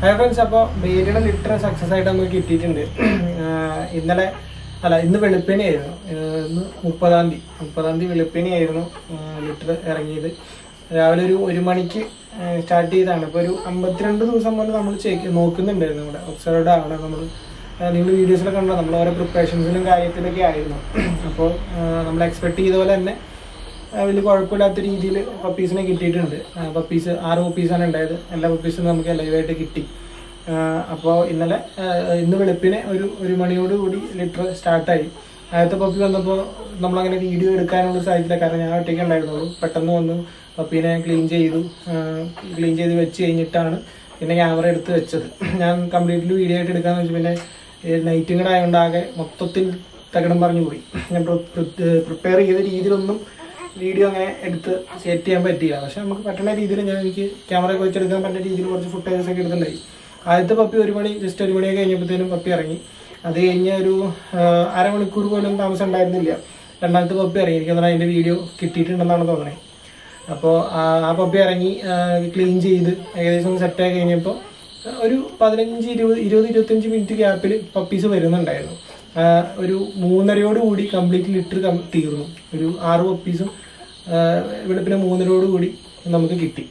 Hi friends അപ്പോൾ ബേരിയുടെ litre success ആയിട്ട് നമുക്ക് കിട്ടിയിട്ടുണ്ട് ആഹ് ഇന്നലെ അല്ല ഇന്ന് വെളുപ്പിനെ ആയിരുന്നു ഇന്ന് മുപ്പതാം തീയതി മുപ്പതാം തീയതി വെളുപ്പിനെ ആയിരുന്നു ലിറ്റർ ഇറങ്ങിയത് രാവിലെ ഒരു ഒരു മണിക്ക് സ്റ്റാർട്ട് ചെയ്താണ് ഇപ്പോൾ ഒരു അമ്പത്തിരണ്ട് ദിവസം പോലെ നമ്മൾ ചെക്ക് നോക്കുന്നുണ്ടായിരുന്നു ഇവിടെ ഒബ്സർവ്ഡ് ആണ് നമ്മൾ നിങ്ങൾ വീഡിയോസിലൊക്കെ കണ്ടോ നമ്മൾ ഓരോ പ്രിപ്പറേഷൻസിലും കാര്യത്തിലൊക്കെ ആയിരുന്നു അപ്പോൾ നമ്മൾ എക്സ്പെക്ട് ചെയ്ത പോലെ തന്നെ ആ, വലിയ കുഴപ്പമില്ലാത്ത രീതിയിൽ പപ്പീസിനെ കിട്ടിയിട്ടുണ്ട് പപ്പീസ് ആറ് പപ്പീസാണ് ഉണ്ടായത് എല്ലാ പപ്പീസും നമുക്ക് ലൈവായിട്ട് കിട്ടി അപ്പോൾ ഇന്നലെ ആ, ഇന്ന് വെളുപ്പിനെ ഒരു ഒരു മണിയോട് കൂടി ലിറ്റർ സ്റ്റാർട്ടായി ആദ്യത്തെ പപ്പി വന്നപ്പോൾ നമ്മളങ്ങനെ വീഡിയോ എടുക്കാനുള്ള സാധിച്ചില്ല കാരണം ഞാൻ ഒറ്റയ്ക്ക് ഉണ്ടായിരുന്നുള്ളൂ പെട്ടെന്ന് വന്നു പപ്പീനെ ക്ലീൻ ചെയ്തു ക്ലീൻ ചെയ്ത് വെച്ച് കഴിഞ്ഞിട്ടാണ് പിന്നെ ക്യാമറ എടുത്ത് വെച്ചത് ഞാൻ കംപ്ലീറ്റ്ലി വീഡിയോ ആയിട്ട് എടുക്കാന്ന് വെച്ചാൽ പിന്നെ നൈറ്റും കൂടെ ആയതുകൊണ്ട് ആകെ മൊത്തത്തിൽ തകിടം പറഞ്ഞു പോയി ഞാൻ പ്രിപ്പയർ ചെയ്ത രീതിയിലൊന്നും വീഡിയോ അങ്ങനെ എടുത്ത് സെറ്റ് ചെയ്യാൻ പറ്റിയില്ല പക്ഷെ നമുക്ക് പറ്റുന്ന രീതിയിൽ ഞാൻ എനിക്ക് ക്യാമറ ഒക്കെ വെച്ചെടുക്കാൻ പറ്റുന്ന രീതിയിൽ കുറച്ച് ഫുട്ടേജസ് ഒക്കെ എടുത്തിട്ടുണ്ടായി ആദ്യത്തെ പപ്പി ഒരു മണി ജസ്റ്റ് ഒരു മണിയൊക്കെ കഴിഞ്ഞപ്പോഴത്തേനും പപ്പി ഇറങ്ങി അത് കഴിഞ്ഞ് ഒരു ആ, അരമണിക്കൂർ പോലും താമസം ഉണ്ടായിരുന്നില്ല രണ്ടാമത്തെ പപ്പി ഇറങ്ങി എനിക്ക് തോന്നുന്നു അതിന്റെ വീഡിയോ കിട്ടിയിട്ടുണ്ടെന്നാണ് തോന്നുന്നത് അപ്പോൾ ആ പപ്പി ഇറങ്ങി ക്ലീൻ ചെയ്ത് ഏകദേശം സെറ്റായി കഴിഞ്ഞപ്പോൾ ഒരു പതിനഞ്ച് ഇരുപത് ഇരുപത് ഇരുപത്തഞ്ച് മിനിറ്റ് ഗ്യാപ്പിൽ പപ്പീസ് വരുന്നുണ്ടായിരുന്നു ആ, ഒരു മൂന്നരയോട് കൂടി കംപ്ലീറ്റ് ലിറ്റർ തീർന്നു ഒരു ആറ് പപ്പീസും ഇവിടെ പിന്നെ മൂന്നരയോട് കൂടി നമുക്ക് കിട്ടി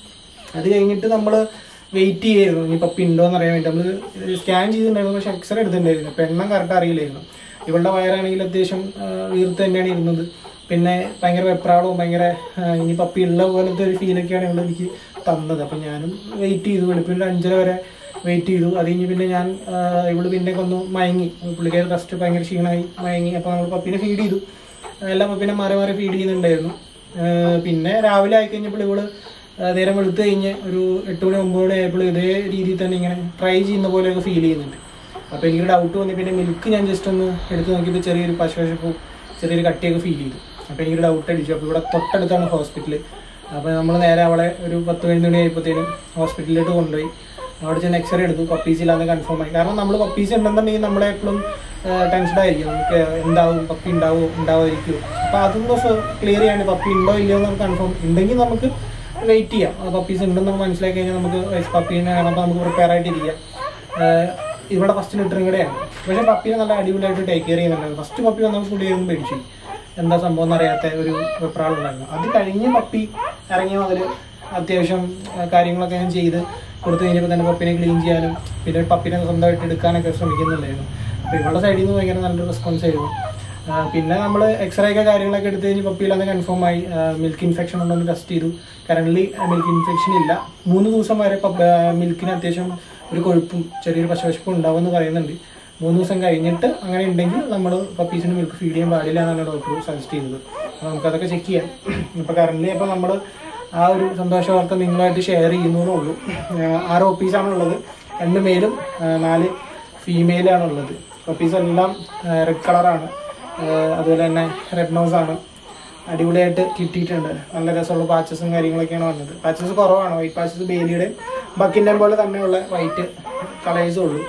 അത് കഴിഞ്ഞിട്ട് നമ്മൾ വെയിറ്റ് ചെയ്യായിരുന്നു ഇനി പപ്പി ഉണ്ടോ എന്ന് അറിയാൻ വേണ്ടി നമ്മൾ സ്കാൻ ചെയ്തിട്ടുണ്ടായിരുന്നു പക്ഷെ എക്സ്റേ എടുത്തിട്ടുണ്ടായിരുന്നു അപ്പം എണ്ണം കറക്റ്റ് അറിയില്ലായിരുന്നു ഇവളുടെ വയറാണെങ്കിൽ അത്യാവശ്യം ആ, വീർത്ത് തന്നെയാണ് ഇരുന്നത് പിന്നെ ഭയങ്കര വെപ്രാളവും ഭയങ്കര ആ, ഇനി പപ്പി ഉള്ള പോലത്തെ ഒരു ഫീലൊക്കെയാണ് ഇവിടെ എനിക്ക് തന്നത് അപ്പം ഞാനും വെയിറ്റ് ചെയ്തു വെളുപ്പിന് ഒരു അഞ്ചര വരെ വെയിറ്റ് ചെയ്തു അത് കഴിഞ്ഞ് പിന്നെ ഞാൻ ആ, ഇവള് പിന്നെ ഒന്ന് മയങ്ങി പുള്ളിക്കാരി റെസ്റ്റ് ഭയങ്കര ക്ഷീണമായി മയങ്ങി അപ്പോൾ നമ്മൾ പപ്പീനെ ഫീഡ് ചെയ്തു എല്ലാ പപ്പീനെ മാറി മാറി ഫീഡ് ചെയ്യുന്നുണ്ടായിരുന്നു ആ, പിന്നെ രാവിലെ ആയി കഴിഞ്ഞപ്പോൾ ഇവള് ആ, നേരം വെളുത്ത് കഴിഞ്ഞ് ഒരു എട്ട് മണി ഒമ്പത് മണി ആയപ്പോൾ ഇതേ രീതിയിൽ തന്നെ ഇങ്ങനെ ട്രൈ ചെയ്യുന്ന പോലെയൊക്കെ ഫീൽ ചെയ്യുന്നുണ്ട് അപ്പോൾ എനിക്കൊരു ഡൗട്ട് വന്നു പിന്നെ മിൽക്ക് ഞാൻ ജസ്റ്റ് ഒന്ന് എടുത്ത് നോക്കിയപ്പോൾ ചെറിയൊരു പശുവശപ്പും ചെറിയൊരു കട്ടിയൊക്കെ ഫീൽ ചെയ്തു അപ്പോൾ എനിക്കൊരു ഡൗട്ട് അടിച്ചു അപ്പോൾ ഇവിടെ തൊട്ടടുത്താണ് ഹോസ്പിറ്റൽ അപ്പോൾ നമ്മൾ നേരെ അവളെ ഒരു പത്ത് പതിനൊന്ന് മണി ആയപ്പോഴത്തേനും ഹോസ്പിറ്റലിലോട്ട് കൊണ്ടുപോയി അവിടെ ചെന്ന് എക്സ്റേ എടുത്തു പപ്പീസ് ഇല്ലാന്ന് കൺഫേം ആയി കാരണം നമ്മൾ പപ്പീസ് ഉണ്ടെന്നുണ്ടെങ്കിൽ നമ്മളെ എപ്പോഴും ടെൻഷൻഡ് ആയിരിക്കും നമുക്ക് എന്താവും പപ്പി ഉണ്ടാവോ ഉണ്ടാവാതിരിക്കുമോ അപ്പോൾ അതൊന്ന് ക്ലിയർ ചെയ്യാണ് പപ്പി ഉണ്ടോ ഇല്ലയോ എന്ന് കൺഫേം ഉണ്ടെങ്കിൽ നമുക്ക് വെയിറ്റ് ചെയ്യാം പപ്പീസ് ഉണ്ടെന്ന് മനസ്സിലാക്കി കഴിഞ്ഞാൽ നമുക്ക് പപ്പീനെ കാണുമ്പോൾ നമുക്ക് പ്രിപ്പയർ ആയിട്ടിരിക്കാം ആഹ് ഇവിടെ ഫസ്റ്റ് ലിറ്ററും കൂടെയാണ് പക്ഷേ പപ്പീനെ നല്ല അടിപൊളിയായിട്ട് ടേക്ക് കെയർ ചെയ്യുന്നുണ്ടായിരുന്നു ഫസ്റ്റ് പപ്പി വന്നപ്പോൾ ഫുഡ് ചെയ്യുമ്പോൾ പേടിച്ചു പോയി. എന്താ സംഭവം എന്നറിയാത്ത ഒരു വെപ്രാളുണ്ടായിരുന്നു അത് കഴിഞ്ഞ് പപ്പി ഇറങ്ങി മുതൽ അത്യാവശ്യം ആ, കാര്യങ്ങളൊക്കെ ഞാൻ ചെയ്ത് കൊടുത്തു കഴിഞ്ഞപ്പോൾ തന്നെ പപ്പിനെ ക്ലീൻ ചെയ്യാനും പിന്നെ പപ്പിനെ സ്വന്തമായിട്ട് എടുക്കാനൊക്കെ ശ്രമിക്കുന്നുണ്ടായിരുന്നു അപ്പോൾ ഇവളുടെ സൈഡിൽ നിന്ന് ഭയങ്കര നല്ലൊരു റെസ്പോൺസ് ആയിരുന്നു ആ, പിന്നെ നമ്മൾ എക്സ്റേ ഒക്കെ കാര്യങ്ങളൊക്കെ എടുത്തു കഴിഞ്ഞ് പപ്പിയിലന്ന് കൺഫേം ആയി മിൽക്ക് ഇൻഫെക്ഷൻ ഉണ്ടോ എന്ന് ടെസ്റ്റ് ചെയ്തു കറന്റ് മിൽക്ക് ഇൻഫെക്ഷൻ ഇല്ല മൂന്ന് ദിവസം വരെ മിൽക്കിന് അത്യാവശ്യം ഒരു കൊഴുപ്പും ചെറിയൊരു പശവശപ്പും ഉണ്ടാവും എന്ന് പറയുന്നുണ്ട് മൂന്ന് ദിവസം കഴിഞ്ഞിട്ട് അങ്ങനെ ഉണ്ടെങ്കിൽ നമ്മൾ പപ്പീസിന് മിൽക്ക് ഫീഡ് ചെയ്യാൻ പാടില്ല എന്നാണ് ഡോക്ടർ സജസ്റ്റ് ചെയ്തത് അപ്പോൾ നമുക്കതൊക്കെ ചെക്ക് ചെയ്യാം ഇപ്പോൾ കറന്റ് ഇപ്പോൾ നമ്മൾ ആ ഒരു സന്തോഷ വാർത്ത നിങ്ങളുമായിട്ട് ഷെയർ ചെയ്യുന്നതേ ഉള്ളൂ ആ, ആറ് ഓപ്പീസാണ് ഉള്ളത് രണ്ട് മെയിലും ആ, നാല് ഫീമെയിലാണ് ഉള്ളത് പപ്പീസ് എല്ലാം റെഡ് കളറാണ് അതുപോലെ തന്നെ റെഡ് നോസ് ആണ് അടിപൊളിയായിട്ട് കിട്ടിയിട്ടുണ്ട് നല്ല രസമുള്ള പാച്ചസും കാര്യങ്ങളൊക്കെയാണ് വന്നത് പാച്ചസ് കുറവാണ് വൈറ്റ് പാച്ചസ് ബേലിയുടെ ബക്കിൻ്റെ പോലെ തന്നെയുള്ള വൈറ്റ് കളേഴ്സേ ഉള്ളൂ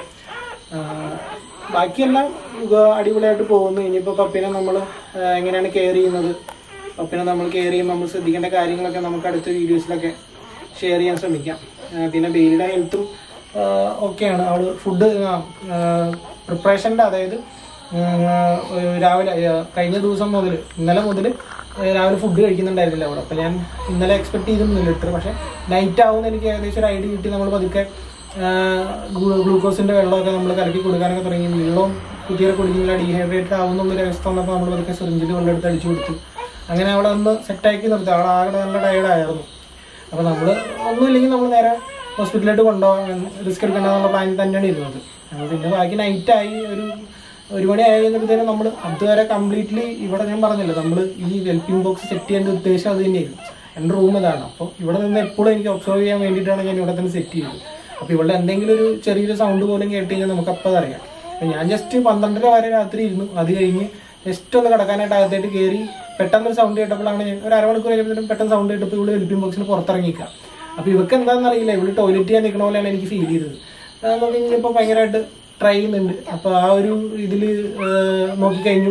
ആഹ് ബാക്കിയെല്ലാം ഇത് അടിപൊളിയായിട്ട് പോകുന്നു ഇനിയിപ്പോൾ പപ്പിനെ നമ്മൾ എങ്ങനെയാണ് കെയർ ചെയ്യുന്നത് പപ്പിനെ നമ്മൾ കെയർ ചെയ്യുമ്പോൾ നമ്മൾ ശ്രദ്ധിക്കേണ്ട കാര്യങ്ങളൊക്കെ നമുക്ക് അടുത്ത വീഡിയോസിലൊക്കെ ഷെയർ ചെയ്യാൻ ശ്രമിക്കാം ആഹ് പിന്നെ ബേലിയുടെ ഹെൽത്തും ഓക്കെയാണ് അവൾ ഫുഡ് പ്രിപ്പറേഷൻ്റെ അതായത് ഉം, ഒരു രാവിലെ ആ, കഴിഞ്ഞ ദിവസം മുതൽ ഇന്നലെ മുതൽ രാവിലെ ഫുഡ് കഴിക്കുന്നുണ്ടായിരുന്നില്ല അവിടെ അപ്പോൾ ഞാൻ ഇന്നലെ എക്സ്പെക്ട് ചെയ്തിരുന്നു ലിറ്റർ പക്ഷേ നൈറ്റ് ആവുമെന്ന് എനിക്ക് ഏകദേശം ഒരു ഐഡിയ കിട്ടി നമ്മൾ പതുക്കെ ഗ്ലൂക്കോസിന്റെ വെള്ളമൊക്കെ നമ്മൾ കലക്കി കൊടുക്കാനൊക്കെ തുടങ്ങി വെള്ളവും കുട്ടികളെ കുടിക്കുന്നില്ല ഡീഹൈഡ്രേറ്റഡ് ആവുന്നുള്ളൊരു അവസ്ഥ വന്നപ്പോൾ നമ്മൾ പതുക്കെ സിറിഞ്ചിൽ വെള്ളം എടുത്ത് അടിച്ചു കൊടുത്തു അങ്ങനെ അവളെ ഒന്ന് സെറ്റാക്കി നിർത്തി അവൾ ആകെ നല്ല ടയർഡായിരുന്നു അപ്പോൾ നമ്മൾ ഒന്നുമില്ലെങ്കിൽ നമ്മൾ നേരെ ഹോസ്പിറ്റലിലോട്ട് കൊണ്ടുപോകാൻ റിസ്ക് എടുക്കണ്ടെന്നുള്ള പ്ലാനിൽ തന്നെയാണ് ഇരുന്നത് അപ്പോൾ പിന്നെ ബാക്കി നൈറ്റായി ഒരു ഒരു മണി ആയി കഴിഞ്ഞപ്പോഴത്തേനും നമ്മൾ അതുവരെ കംപ്ലീറ്റ്ലി ഇവിടെ ഞാൻ പറഞ്ഞല്ലോ നമ്മൾ ഈ വെൽപ്പിംഗ് ബോക്സ് സെറ്റ് ചെയ്യേണ്ട ഉദ്ദേശം അത് തന്നെയായിരുന്നു എൻ്റെ റൂം ഇതാണ് അപ്പോൾ ഇവിടെ നിന്ന് എപ്പോഴും എനിക്ക് ഒബ്സർവ് ചെയ്യാൻ വേണ്ടിയിട്ടാണ് ഞാൻ ഇവിടെ തന്നെ സെറ്റ് ചെയ്തത് അപ്പോൾ ഇവിടെ എന്തെങ്കിലും ഒരു ചെറിയൊരു സൗണ്ട് പോലും കേട്ട് കഴിഞ്ഞാൽ നമുക്ക് അപ്പോൾ അറിയാം അപ്പോൾ ഞാൻ ജസ്റ്റ് പന്ത്രണ്ടര വരെ രാത്രി ഇരുന്നു അത് കഴിഞ്ഞ് ജസ്റ്റ് ഒന്ന് കിടക്കാനായിട്ട് അകത്തേട്ട് കയറി പെട്ടെന്ന് ഒരു സൗണ്ട് കേട്ടപ്പോഴാണ് ഞാൻ ഒരു അരമണിക്കൂർ കഴിഞ്ഞപ്പോഴും പെട്ടെന്ന് സൗണ്ട് കേട്ടപ്പോൾ ഇവിടെ വെൽപ്പിംഗ് ബോക്സിന് പുറത്തിറങ്ങിക്കുക അപ്പോൾ ഇവർക്ക് എന്താണെന്ന് അറിയില്ല ഇവിടെ ടോയ്ലറ്റ് ചെയ്യാൻ നിൽക്കണ പോലെയാണ് എനിക്ക് ഫീൽ ചെയ്തത് നമുക്ക് ഇനിയിപ്പോൾ ഭയങ്കരമായിട്ട് ട്രൈ ചെയ്യുന്നുണ്ട് അപ്പോൾ ആ ഒരു ഇതിൽ നോക്കിക്കഴിഞ്ഞു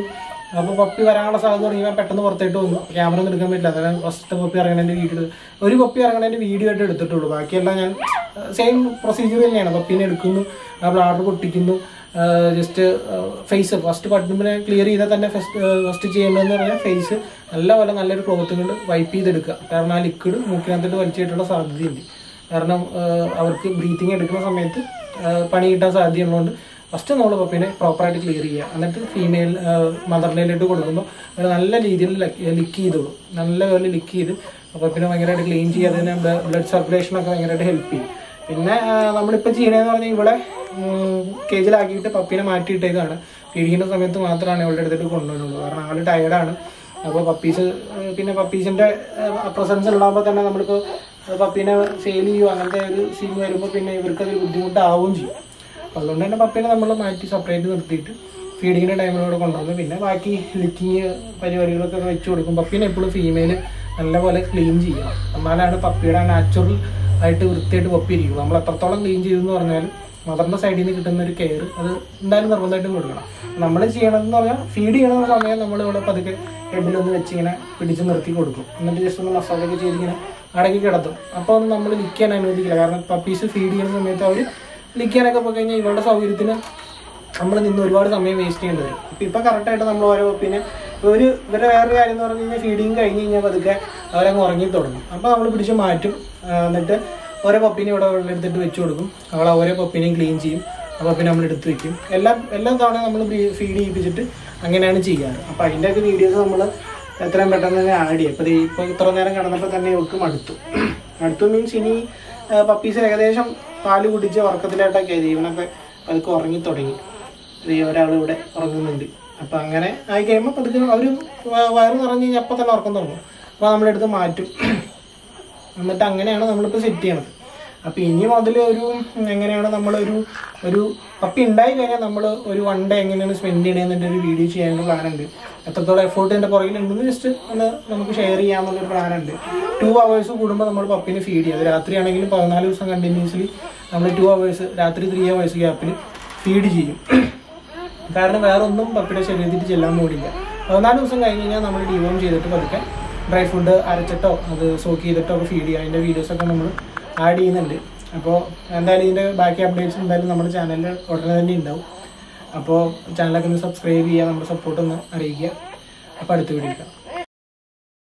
അപ്പോൾ പപ്പി വരാനുള്ള സാധ്യത തുടങ്ങിയാൽ പെട്ടെന്ന് പുറത്തേട്ട് വന്നു ക്യാമറ ഒന്നും എടുക്കാൻ പറ്റില്ല അതായത് ഫസ്റ്റ് പപ്പി ഇറങ്ങണതിൻ്റെ വീഡിയോ ഒരു പപ്പി ഇറങ്ങണതിൻ്റെ വീഡിയോ ആയിട്ട് എടുത്തിട്ടുള്ളൂ ബാക്കിയെല്ലാം ഞാൻ സെയിം പ്രൊസീജിയർ തന്നെയാണ് പപ്പീനെ എടുക്കുന്നു ആ ബ്ലാഡർ പൊട്ടിക്കുന്നു ജസ്റ്റ് ഫേസ് ഫസ്റ്റ് പട്ടുമ്പിനെ ക്ലിയർ ചെയ്താൽ തന്നെ ഫസ്റ്റ് ഫസ്റ്റ് ചെയ്യേണ്ടതെന്ന് പറഞ്ഞാൽ ഫേസ് നല്ലപോലെ നല്ലൊരു ക്ലോത്ത് കൊണ്ട് വൈപ്പ് ചെയ്തെടുക്കുക കാരണം ആ ലിക്വിഡ് മൂക്കിനകത്തോട്ട് വലിച്ചിട്ടുള്ള സാധ്യതയുണ്ട് കാരണം ആ, അവർക്ക് ബ്രീത്തിങ് എടുക്കുന്ന സമയത്ത് ആ, പണി കിട്ടാൻ സാധ്യതയുള്ളതുകൊണ്ട് ഫസ്റ്റ് നമ്മൾ പപ്പീനെ പ്രോപ്പറായിട്ട് ക്ലിയർ ചെയ്യുക എന്നിട്ട് ഫീമെയിൽ മദറിലേക്ക് കൊടുക്കുമ്പോൾ അവർ നല്ല രീതിയിൽ ലിക്ക് ചെയ്തോളും നല്ലപോലെ ലിക്ക് ചെയ്ത് പപ്പിനെ ഭയങ്കരമായിട്ട് ക്ലീൻ ചെയ്യുക അതിന് ബ്ലഡ് സർക്കുലേഷനൊക്കെ ഭയങ്കരമായിട്ട് ഹെൽപ്പ് ചെയ്യും പിന്നെ ആ, നമ്മളിപ്പോൾ ചെയ്യണതെന്ന് പറഞ്ഞാൽ ഇവിടെ കേജിലാക്കിയിട്ട് പപ്പീനെ മാറ്റിയിട്ടേക്കാണ് ഫീഡിങ്ങിൻ്റെ സമയത്ത് മാത്രമാണ് ഇവളുടെ അടുത്തിട്ട് കൊണ്ടുവരുള്ളൂ കാരണം ആൾ ടയർഡാണ് അപ്പോൾ പപ്പീസ് പിന്നെ പപ്പീസിൻ്റെ പ്രസൻസ് ഉള്ളപ്പോൾ തന്നെ നമ്മളിപ്പോൾ പപ്പീനെ സെയിൽ ചെയ്യുമോ അങ്ങനത്തെ ഒരു സീൻ വരുമ്പോൾ പിന്നെ ഇവർക്കതൊരു ബുദ്ധിമുട്ടാവുകയും ചെയ്യും അപ്പോൾ അതുകൊണ്ട് തന്നെ പപ്പീനെ നമ്മൾ മാറ്റി സെപ്പറേറ്റ് നിർത്തിയിട്ട് ഫീഡിങ്ങിൻ്റെ ടൈമിലൂടെ കൊണ്ടുവന്നു പിന്നെ ബാക്കി ലിക്കിങ് പരിപാടികളൊക്കെ വെച്ച് കൊടുക്കും പപ്പീനെ എപ്പോഴും ഫീമെയിൽ നല്ലപോലെ ക്ലീൻ ചെയ്യണം എന്നാലാണ് പപ്പിയുടെ നാച്ചുറൽ ആയിട്ട് വൃത്തിയായിട്ട് പപ്പി ഇരിക്കും നമ്മൾ എത്രത്തോളം ക്ലീൻ ചെയ്തെന്ന് പറഞ്ഞാൽ മദറിൻ്റെ സൈഡിൽ നിന്ന് കിട്ടുന്ന ഒരു കെയർ അത് എന്തായാലും നിർബന്ധമായിട്ടും കൊടുക്കണം നമ്മൾ ചെയ്യണമെന്ന് പറഞ്ഞാൽ ഫീഡ് ചെയ്യണ സമയം നമ്മൾ ഇവിടെ പതുക്കെ ഹെഡിലൊന്ന് വെച്ച് ഇങ്ങനെ പിടിച്ച് നിർത്തി കൊടുക്കും എന്നിട്ട് ജസ്റ്റ് ഒന്ന് മസാജൊക്കെ ചെയ്ത് ഇങ്ങനെ അടക്കി കിടത്തും അപ്പോൾ ഒന്നും നമ്മൾ ലിക്കാൻ അനുവദിക്കില്ല കാരണം പപ്പീസ് ഫീഡ് ചെയ്യുന്ന സമയത്ത് അവർ ലിക്കാനൊക്കെ പോയി കഴിഞ്ഞാൽ ഇവരുടെ സൗകര്യത്തിന് നമ്മൾ നിന്ന് ഒരുപാട് സമയം വേസ്റ്റ് ചെയ്യേണ്ടി വരും ഇപ്പം ഇപ്പം കറക്റ്റായിട്ട് നമ്മൾ ഓരോ പപ്പീനെ ഒരു ഇവരുടെ വേറൊരു കാര്യം എന്ന് പറഞ്ഞു കഴിഞ്ഞാൽ ഫീഡിങ് കഴിഞ്ഞ് കഴിഞ്ഞാൽ പതുക്കെ അവരങ്ങ് ഉറങ്ങി തുടങ്ങും അപ്പോൾ നമ്മൾ പിടിച്ച് മാറ്റും ആ, എന്നിട്ട് ഓരോ പപ്പീനെ ഇവിടെ വെള്ളം എടുത്തിട്ട് വെച്ച് കൊടുക്കും അവൾ ഓരോ പപ്പീനെയും ക്ലീൻ ചെയ്യും ആ പപ്പീനെ നമ്മൾ എടുത്ത് വെക്കും എല്ലാം എല്ലാ തവണ നമ്മൾ ഫീഡ് ചെയ്യിപ്പിച്ചിട്ട് അങ്ങനെയാണ് ചെയ്യാറ് അപ്പോൾ അതിൻ്റെയൊക്കെ വീഡിയോസ് നമ്മൾ എത്രയും പെട്ടെന്ന് തന്നെ ആഡ് ചെയ്യും ഇപ്പോൾ ഇപ്പോൾ ഇത്ര നേരം കിടന്നപ്പോൾ തന്നെ ഇവർക്ക് മടുത്തു മടുത്തു മീൻസ് ഇനി പപ്പീസ് ഏകദേശം പാല് കുടിച്ച് ഉറക്കത്തിലായിട്ടൊക്കെ ആയത് ഇവനൊക്കെ പതുക്കെ ഉറങ്ങി തുടങ്ങി ഈ ഒരാൾ ഇവിടെ ഉറങ്ങുന്നുണ്ട് അപ്പം അങ്ങനെ ആയി കഴിയുമ്പോൾ പതുക്കെ അവർ വയറ് നിറഞ്ഞ് കഴിഞ്ഞാൽ അപ്പം തന്നെ ഉറക്കം തുടങ്ങും അപ്പോൾ നമ്മളെടുത്ത് മാറ്റും എന്നിട്ട് അങ്ങനെയാണ് നമ്മളിപ്പോൾ സെറ്റ് ചെയ്യണത് അപ്പോൾ ഇനി മുതൽ ഒരു എങ്ങനെയാണ് നമ്മളൊരു ഒരു പപ്പി ഉണ്ടായി കഴിഞ്ഞാൽ നമ്മൾ ഒരു വൺ ഡേ എങ്ങനെയാണ് സ്പെൻഡ് ചെയ്യണമെന്നിട്ട് ഒരു വീഡിയോ ചെയ്യാനുള്ള പ്ലാൻ ഉണ്ട് എത്രത്തോളം എഫേർട്ട് എൻ്റെ പുറകിലുണ്ടെന്ന് ജസ്റ്റ് ഒന്ന് നമുക്ക് ഷെയർ ചെയ്യാമെന്നുള്ളൊരു പ്ലാൻ ഉണ്ട് ടു അവേഴ്സ് കൂടുമ്പോൾ നമ്മൾ പപ്പിനെ ഫീഡ് ചെയ്യും അത് രാത്രിയാണെങ്കിലും പതിനാല് ദിവസം കണ്ടിന്യൂസ്ലി നമ്മൾ ടു അവേഴ്സ് രാത്രി ത്രീ അവേഴ്സ് ഗ്യാപ്പിൽ ഫീഡ് ചെയ്യും കാരണം വേറെ ഒന്നും പപ്പിയുടെ ശരീരത്തിൽ ചെല്ലാൻ പോലില്ല പതിനാല് ദിവസം കഴിഞ്ഞ് കഴിഞ്ഞാൽ നമ്മൾ ഡിവോം ചെയ്തിട്ട് പതുക്കെ ഡ്രൈ ഫുഡ് അരച്ചിട്ടോ അത് സോക്ക് ചെയ്തിട്ടോ ഒക്കെ ഫീഡ് ചെയ്യുക അതിൻ്റെ വീഡിയോസൊക്കെ നമ്മൾ ആഡ് ചെയ്യുന്നുണ്ട് അപ്പോൾ എന്തായാലും ഇതിൻ്റെ ബാക്കി അപ്ഡേറ്റ്സ് എന്തായാലും നമ്മുടെ ചാനലിൽ ഉടനെ തന്നെ ഉണ്ടാവും അപ്പോൾ ചാനലൊക്കെ ഒന്ന് സബ്സ്ക്രൈബ് ചെയ്യുക നമ്മുടെ സപ്പോർട്ട് ഒന്ന് അറിയിക്കുക അപ്പോൾ അടുത്ത വീഡിയോ കാണാം